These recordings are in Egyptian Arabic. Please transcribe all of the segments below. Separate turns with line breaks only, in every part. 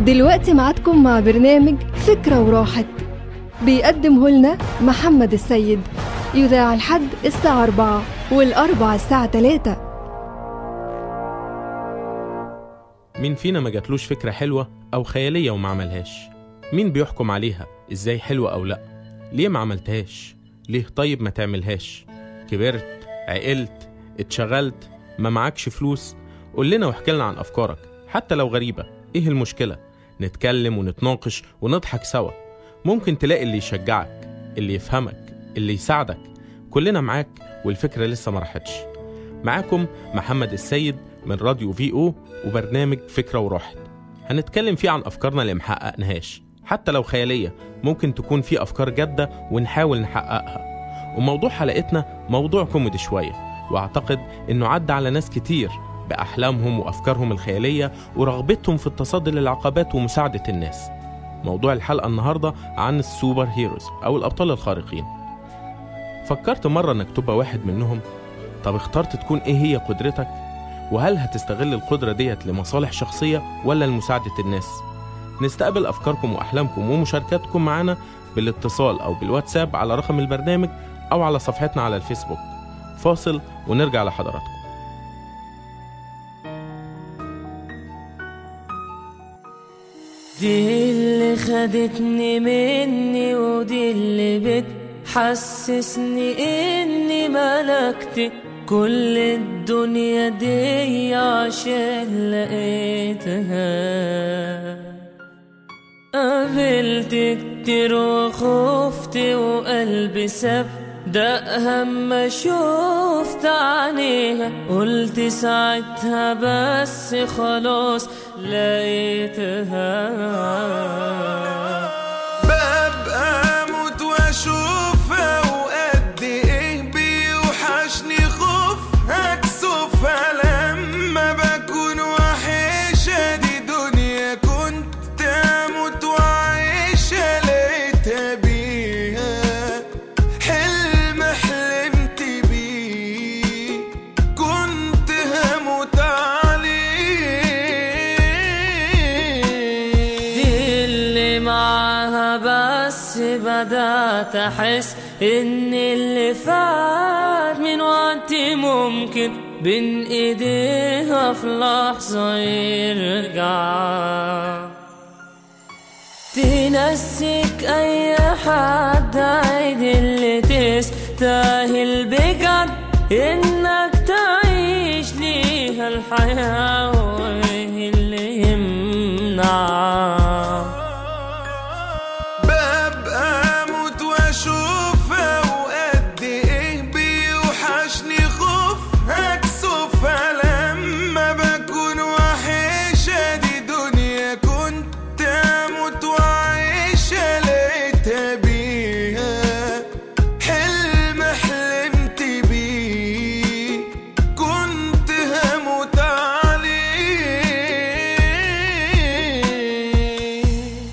دلوقتي معادكم مع برنامج فكرة وراحت بيقدمه لنا محمد السيد يذاع الحد الساعة 4 والأربع الساعة 3
مين فينا ما جاتلوش فكرة حلوة أو خيالية وما عملهاش مين بيحكم عليها إزاي حلوة أو لأ ليه ما عملتهاش ليه طيب ما تعملهاش كبرت عقلت اتشغلت ما معكش فلوس قول لنا واحكي لنا عن أفكارك حتى لو غريبة إيه المشكلة نتكلم ونتناقش ونضحك سوا ممكن تلاقي اللي يشجعك اللي يفهمك اللي يساعدك كلنا معاك والفكرة لسه ما راحتش معاكم محمد السيد من راديو في او وبرنامج فكرة وراحت هنتكلم فيه عن أفكارنا اللي محققناهاش حتى لو خيالية ممكن تكون في أفكار جادة ونحاول نحققها وموضوع حلقتنا موضوع كوميدي شوية وأعتقد إنه عدى على ناس كتير بأحلامهم وأفكارهم الخيالية ورغبتهم في التصدي للعقبات ومساعدة الناس موضوع الحلقة النهاردة عن السوبر هيروز أو الأبطال الخارقين فكرت مرة إنك تبقى واحد منهم طب اخترت تكون إيه هي قدرتك وهل هتستغل القدرة ديت لمصالح شخصية ولا لمساعدة الناس نستقبل أفكاركم وأحلامكم ومشاركاتكم معنا بالاتصال أو بالواتساب على رقم البرنامج أو على صفحتنا على الفيسبوك فاصل ونرجع لحضراتكم
دي اللي خدتني مني ودي اللي بتحسسني اني ملكت كل الدنيا دي عشان لقيتها قابلت كتير وخفت وقلبي ساب دقها اما شفت عينيها قلت ساعتها بس خلاص لقيتها
ببقى اموت واشوفها وقد ايه بيوحشني خوفها كسوفها لما بكون وحشة دي دنيا كنت اموت وعيشها لقيتها بيها حلم حلمت بيه كنت هموت عليه
دي اللي معاها بس بدأت أحس إن اللي فات من وقتي ممكن بين إيديها في لحظة يرجع تنسيك أي حد عيد اللي تستاهل بجد إنك تعيش ليها الحياة وإيه اللي يمنع
ببقى اموت واشوفها وقد ايه بيوحشني خوفها كسوفها لما بكون وحشة دي دنيا كنت اموت وعيشها لقيتها بيها حلم حلمت بيه كنت هموت عليه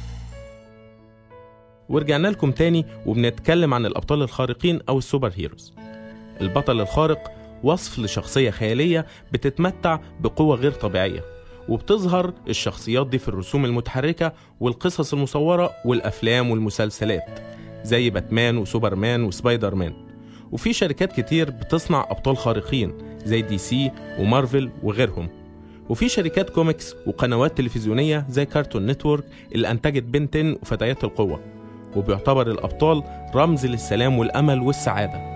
ورجعنا لكم تاني وبنتكلم عن الأبطال الخارقين أو السوبر هيروز البطل الخارق وصف لشخصية خيالية بتتمتع بقوة غير طبيعية وبتظهر الشخصيات دي في الرسوم المتحركة والقصص المصورة والأفلام والمسلسلات زي باتمان وسوبرمان وسبايدر مان وفي شركات كتير بتصنع أبطال خارقين زي دي سي ومارفل وغيرهم وفي شركات كوميكس وقنوات تلفزيونية زي كارتون نتورك اللي أنتجت بنتين وفتيات القوة وبيعتبر الأبطال رمز للسلام والأمل والسعادة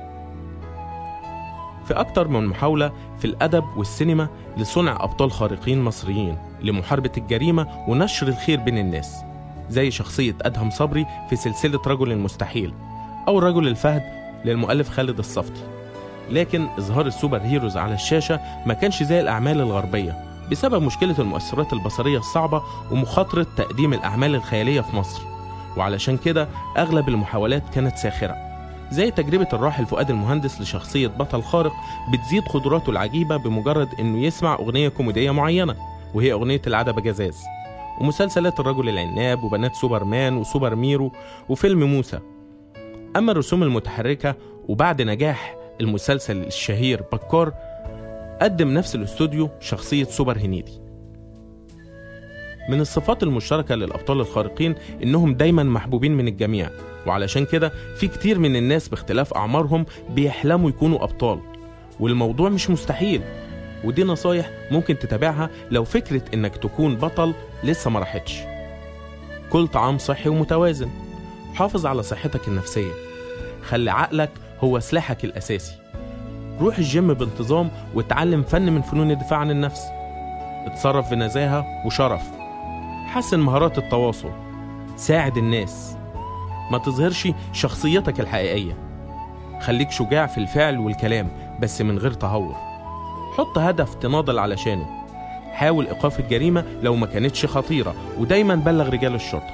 في أكتر من محاولة في الأدب والسينما لصنع أبطال خارقين مصريين لمحاربة الجريمة ونشر الخير بين الناس زي شخصية أدهم صبري في سلسلة رجل المستحيل أو رجل الفهد للمؤلف خالد الصفتي لكن إظهار السوبر هيروز على الشاشة ما كانش زي الأعمال الغربية بسبب مشكلة المؤثرات البصرية الصعبة ومخاطرة تقديم الأعمال الخيالية في مصر وعلشان كده أغلب المحاولات كانت ساخرة زي تجربة الراحل فؤاد المهندس لشخصية بطل خارق بتزيد قدراته العجيبة بمجرد إنه يسمع أغنية كوميدية معينة وهي أغنية العدبة جزاز ومسلسلات الرجل العناب وبنات سوبرمان وسوبر ميرو وفيلم موسى أما الرسوم المتحركة وبعد نجاح المسلسل الشهير بكار قدم نفس الاستوديو شخصية سوبر هنيدي من الصفات المشتركة للأبطال الخارقين إنهم دايما محبوبين من الجميع وعلشان كده في كتير من الناس باختلاف أعمارهم بيحلموا يكونوا أبطال والموضوع مش مستحيل ودي نصايح ممكن تتابعها لو فكرة إنك تكون بطل لسه ما راحتش كل طعام صحي ومتوازن حافظ على صحتك النفسية خلي عقلك هو سلاحك الأساسي روح الجيم بانتظام وتعلم فن من فنون الدفاع عن النفس اتصرف بنزاهة وشرف حسن مهارات التواصل ساعد الناس ما تظهرش شخصيتك الحقيقية خليك شجاع في الفعل والكلام بس من غير تهور حط هدف تناضل علشانه حاول إيقاف الجريمة لو ما كانتش خطيرة ودايما بلغ رجال الشرطة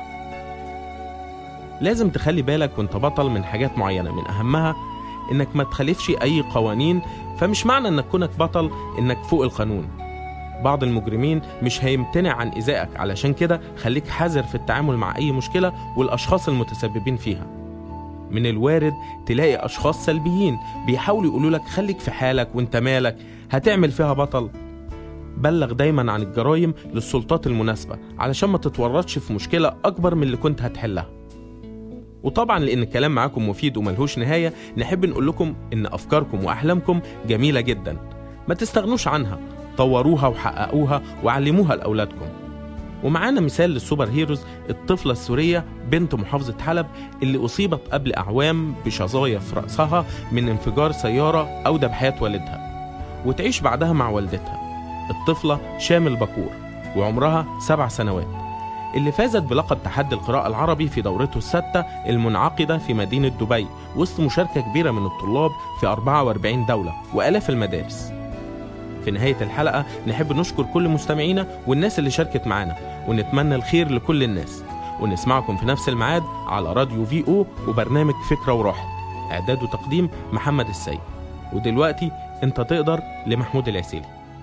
لازم تخلي بالك وانت بطل من حاجات معينة من أهمها إنك ما تخالفش أي قوانين فمش معنى إنك كونك بطل إنك فوق القانون بعض المجرمين مش هيمتنع عن إيذائك علشان كده خليك حذر في التعامل مع أي مشكلة والأشخاص المتسببين فيها من الوارد تلاقي أشخاص سلبيين بيحاولوا يقولوا لك خليك في حالك وانت مالك هتعمل فيها بطل بلغ دايما عن الجرائم للسلطات المناسبة علشان ما تتورطش في مشكلة أكبر من اللي كنت هتحلها وطبعا لأن الكلام معاكم مفيد وملهوش نهاية نحب نقول لكم إن أفكاركم وأحلامكم جميلة جدا ما تستغنوش عنها طوروها وحققوها وعلموها لأولادكم ومعانا مثال للسوبر هيروز الطفلة السورية بنت محافظة حلب اللي أصيبت قبل أعوام بشظايا في رأسها من انفجار سيارة أودى بحياة والدها وتعيش بعدها مع والدتها الطفلة شامل بكور وعمرها سبع سنوات اللي فازت بلقب تحدي القراءة العربي في دورته السادسة المنعقدة في مدينة دبي وسط مشاركة كبيرة من الطلاب في 44 دولة وآلاف المدارس في نهاية الحلقة نحب نشكر كل مستمعينا والناس اللي شاركت معانا ونتمنى الخير لكل الناس ونسمعكم في نفس الميعاد على راديو في او وبرنامج فكرة وراحة إعداد وتقديم محمد السيد ودلوقتي انت تقدر لمحمود العسيلي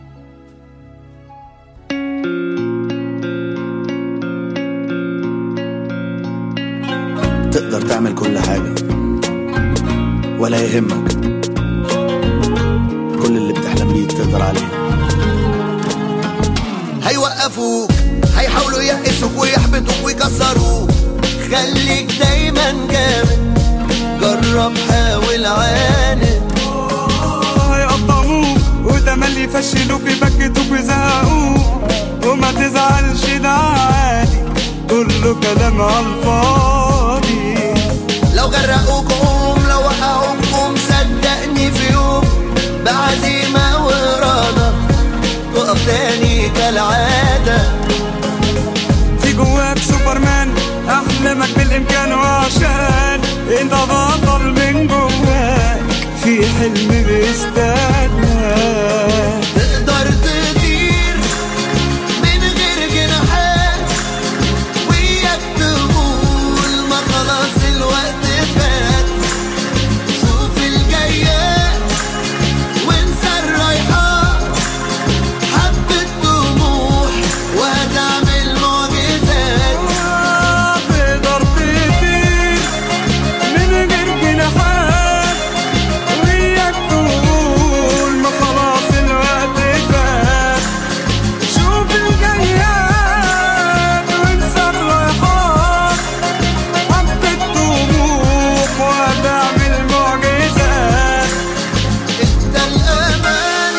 تقدر تعمل كل حاجة ولا يهمك كل اللي بتحلم بيه تقدر عليه
هيوقفوك هيحاولوا يقسوك ويحبطوك ويكسروك خليك دايما جامد جرب حاول عاند
هيقطعوك وتملي يفشلوك يبكتوك ويزهقوك وما تزعلش ده عادي كله كلام على الفاضي
لو غرقوك قوم لو وقعوك قوم صدقني في يوم بعزيمة وإرادة تقف تاني كالعادة
في جواك سوبرمان احلامك بالامكان وعشان انت بطل من جواك في حلم بيستناك
تقدر تطير من غير جناحات وياك تقول ما خلاص الوقت فات شوف الجايات وانسى الرايحات حبة طموح وهتعمل معجزات
تقدر تطير من غير جناحات وياك تقول ما خلاص الوقت فات شوف الجياد وانسى الرايحات حبة طموح وهتعمل معجزات
انت الأمان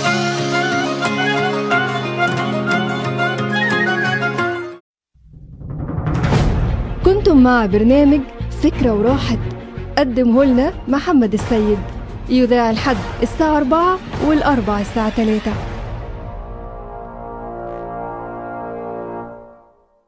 كنتم مع برنامج فكرة وراحت قدمه لنا محمد السيد يذاع الحد الساعة 4 والأربع الساعة 3